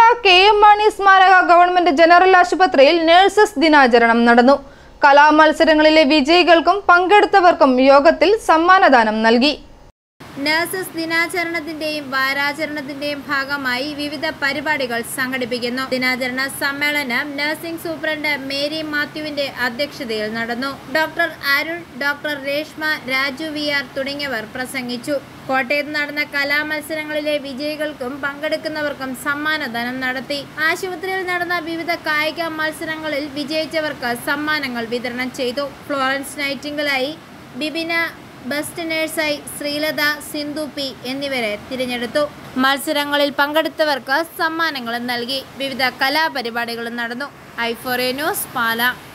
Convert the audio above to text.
K M Mani സ്മാരക government general ആശുപത്രിയിൽ nurses ദിനാചരണം നടന്നു കലാമത്സരങ്ങളിലെ വിജയികൾക്കും പങ്കെടുത്തവർക്കും യോഗത്തിൽ സമ്മാനദാനം നൽകി നഴ്സസ് ദിനാചരണത്തിന്റെയും വാരാചരണത്തിന്റെയും ഭാഗമായി വിവിധ പരിപാടികൾ സംഘടിപ്പിക്കുന്നു ദിനാചരണ സമ്മേളനം നഴ്സിംഗ് സൂപ്രണ്ട് മേരി മാത്യുവിന്റെ അധ്യക്ഷതയിൽ നടന്നു doctor Arun doctor Reshma Raju V R തുടങ്ങിയവർ പ്രസംഗിച്ചു കോട്ടയത്ത് നടന്ന കലാമത്സരങ്ങളിലെ വിജയികൾക്കും പങ്കെടുക്കുന്നവർക്കും സമ്മാനദാനം നടത്തി ആശുപത്രിയിൽ നടന്ന വിവിധ കായിക മത്സരങ്ങളിൽ വിജയിച്ചവർക്ക് സമ്മാനങ്ങൾ വിതരണം ചെയ്തു ഫ്ലോറൻസ് നൈറ്റിംഗലായി ബിബിന ബെസ്റ്റ് നേഴ്സായി ശ്രീലത സിന്ധു പി എന്നിവരെ തിരഞ്ഞെടുത്തു മത്സരങ്ങളിൽ പങ്കെടുത്തവർക്ക് സമ്മാനങ്ങളും നൽകി വിവിധ കലാപരിപാടികളും നടന്നു ഐഫോറിയ ന്യൂസ് പാല